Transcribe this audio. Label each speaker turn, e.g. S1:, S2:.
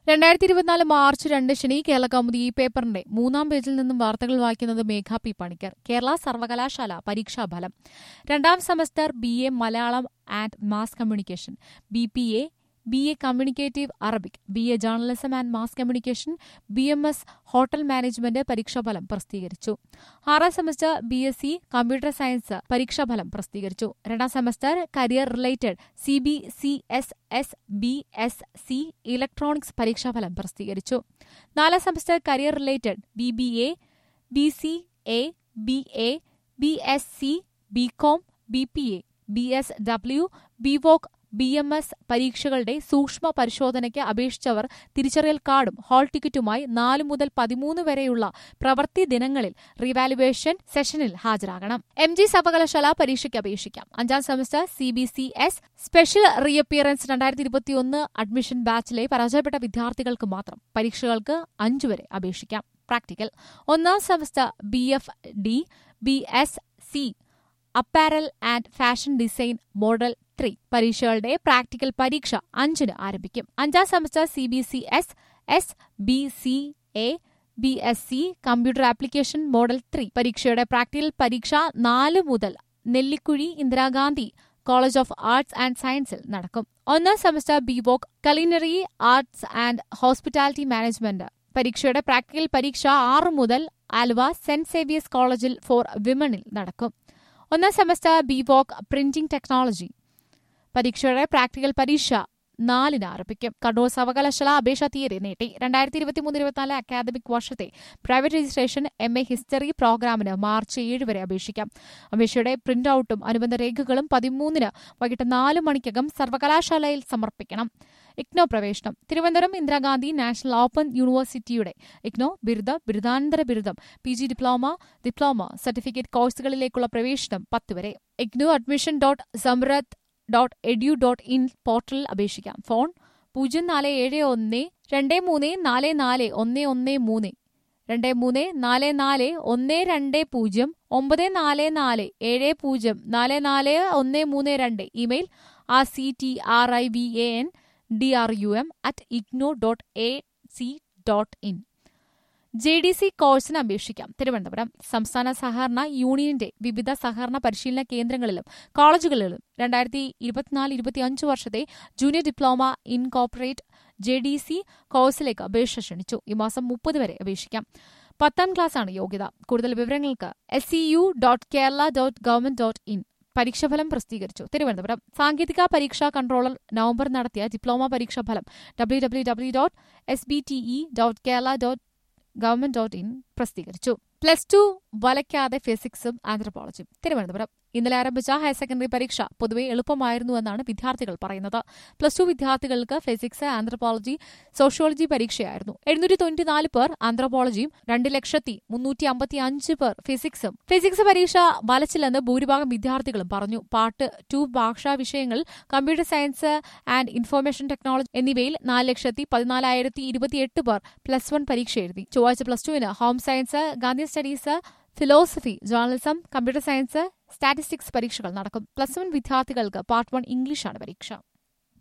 S1: രണ്ടായിരത്തി ഇരുപത്തിനാല് മാർച്ച് രണ്ട് ശനി കേരള കൗമുദി ഈ പേപ്പറിന്റെ മൂന്നാം പേജിൽ നിന്നും വാർത്തകൾ വായിക്കുന്നത് മേഘ പി പണിക്കർ കേരള സർവകലാശാല പരീക്ഷാഫലം രണ്ടാം semester B A Malayalam and mass communication B P A B A communicative Arabic B A journalism and mass communication B M S hotel management പരീക്ഷാഫലം പ്രസിദ്ധീകരിച്ചു ആറാം semester B S C computer science പരീക്ഷാഫലം പ്രസിദ്ധീകരിച്ചു രണ്ടാം semester career related C B C S S B S C electronics പരീക്ഷാഫലം പ്രസിദ്ധീകരിച്ചു നാലാം semester career related B B A B C A B A B S C B com B P A B S W B voc B M S പരീക്ഷകളുടെ സൂക്ഷ്മ പരിശോധനയ്ക്ക് അപേക്ഷിച്ചവർ തിരിച്ചറിയൽ കാർഡും hall ടിക്കറ്റുമായി നാല് മുതൽ പതിമൂന്ന് വരെയുള്ള പ്രവൃത്തി ദിനങ്ങളിൽ റിവാലുവേഷൻ സെഷനിൽ ഹാജരാകണം എം ജി സർവകലാശാല പരീക്ഷയ്ക്ക് അപേക്ഷിക്കാം അഞ്ചാം semester C B C S special reappearance രണ്ടായിരത്തി ഇരുപത്തിയൊന്ന് അഡ്മിഷൻ ബാച്ചിലെ പരാജയപ്പെട്ട വിദ്യാർത്ഥികൾക്ക് മാത്രം പരീക്ഷകൾക്ക് അഞ്ചു വരെ അപേക്ഷിക്കാം പ്രാക്ടിക്കൽ ഒന്നാം semester B F D B S C apparel and fashion design model three പരീക്ഷകളുടെ പ്രാക്ടിക്കൽ പരീക്ഷ അഞ്ചിന് ആരംഭിക്കും അഞ്ചാം semester C B C S S B C A B S C computer application model three പരീക്ഷയുടെ practical പരീക്ഷ നാല് മുതൽ Nellikuzhi Indira Gandhi college of arts and സയൻസിൽ നടക്കും ഒന്നാം semester B voc culinary arts and hospitality management പരീക്ഷയുടെ പ്രാക്ടിക്കൽ പരീക്ഷ ആറ് മുതൽ ആലുവ സെന്റ് സേവിയേഴ്സ് കോളേജിൽ ഫോർ വിമണിൽ നടക്കും ഒന്നാം semester B voc printing technology പരീക്ഷയുടെ പ്രാക്ടിക്കൽ പരീക്ഷ നാലിന് ആരംഭിക്കും കണ്ണൂർ സർവകലാശാല അപേക്ഷാ തീയതി നീട്ടി രണ്ടായിരത്തി ഇരുപത്തിമൂന്ന് ഇരുപത്തിനാല് അക്കാദമിക് വർഷത്തെ private registration M A history പ്രോഗ്രാമിന് മാർച്ച് ഏഴ് വരെ അപേക്ഷിക്കാം അപേക്ഷയുടെ പ്രിന്റ് ഔട്ടും അനുബന്ധ രേഖകളും പതിമൂന്നിന് വൈകിട്ട് നാല് മണിക്കകം സർവകലാശാലയിൽ സമർപ്പിക്കണം ഇഗ്നോ പ്രവേശനം തിരുവനന്തപുരം ഇന്ദിരാഗാന്ധി നാഷണൽ ഓപ്പൺ യൂണിവേഴ്സിറ്റിയുടെ ഇഗ്നോ ബിരുദ ബിരുദാനന്തര ബിരുദം P G diploma diploma certificate കോഴ്സുകളിലേക്കുള്ള പ്രവേശനം പത്ത് വരെ IGNOU admission dot samarth dot edu dot in പോർട്ടലിൽ അപേക്ഷിക്കാം ഫോൺ പൂജ്യം നാല് ഏഴ് ഒന്ന് രണ്ട് മൂന്ന് നാല് നാല് ഒന്ന് ഒന്ന് മൂന്ന് രണ്ട് മൂന്ന് നാല് നാല് ഒന്ന് രണ്ട് പൂജ്യം ഒമ്പത് നാല് നാല് ഏഴ് പൂജ്യം നാല് നാല് ഒന്ന് മൂന്ന് രണ്ട് email R C T R I V A N D R U M at IGNOU dot A C dot in J D C കോഴ്സിന് അപേക്ഷിക്കാം തിരുവനന്തപുരം സംസ്ഥാന സഹകരണ യൂണിയന്റെ വിവിധ സഹകരണ പരിശീലന കേന്ദ്രങ്ങളിലും കോളേജുകളിലും രണ്ടായിരത്തി ഇരുപത്തിനാല് ഇരുപത്തിയഞ്ച് വർഷത്തെ junior diploma in corporate J D C കോഴ്സിലേക്ക് അപേക്ഷ ക്ഷണിച്ചു ഈ മാസം മുപ്പത് വരെ അപേക്ഷിക്കാം പത്താം ക്ലാസ്സാണ് യോഗ്യത കൂടുതൽ വിവരങ്ങൾക്ക് S C U dot Kerala dot government dot in പരീക്ഷാഫലം പ്രസിദ്ധീകരിച്ചു തിരുവനന്തപുരം സാങ്കേതിക പരീക്ഷാ കൺട്രോളർ നവംബർ നടത്തിയ ഡിപ്ലോമ പരീക്ഷാഫലം W W W dot S B T E dot Kerala dot government dot in പ്രസിദ്ധീകരിച്ചു പ്ലസ് ടു വലയ്ക്കാതെ ഫിസിക്സും ആന്ത്രപ്പോളജിയും തിരുവനന്തപുരം ഇന്നലെ ആരംഭിച്ച ഹയർ സെക്കൻഡറി പരീക്ഷ പൊതുവെ എളുപ്പമായിരുന്നുവെന്നാണ് വിദ്യാർത്ഥികൾ പറയുന്നത് പ്ലസ് ടു വിദ്യാർത്ഥികൾക്ക് ഫിസിക്സ് ആന്ത്രപ്പോളജി സോഷ്യോളജി പരീക്ഷയായിരുന്നു എഴുന്നൂറ്റി തൊണ്ണൂറ്റിനാല് പേർ ആന്ത്രപ്പോളജിയും രണ്ട് ലക്ഷത്തി മുന്നൂറ്റി അമ്പത്തി അഞ്ച് പേർ ഫിസിക്സും ഫിസിക്സ് പരീക്ഷ വലച്ചില്ലെന്ന് ഭൂരിഭാഗം വിദ്യാർത്ഥികളും പറഞ്ഞു പാട്ട് ടു ഭാഷാ വിഷയങ്ങൾ computer science and information technology എന്നിവയിൽ നാല് ലക്ഷത്തി പതിനാലായിരത്തി ഇരുപത്തിയെട്ട് പേർ പ്ലസ് വൺ പരീക്ഷ എഴുതി ചൊവ്വാഴ്ച പ്ലസ് ടുവിന് home science Gandhi studies philosophy journalism computer science statistics പരീക്ഷകൾ നടക്കും പ്ലസ് വൺ വിദ്യാർത്ഥികൾക്ക് പാർട്ട് വൺ ഇംഗ്ലീഷാണ് പരീക്ഷ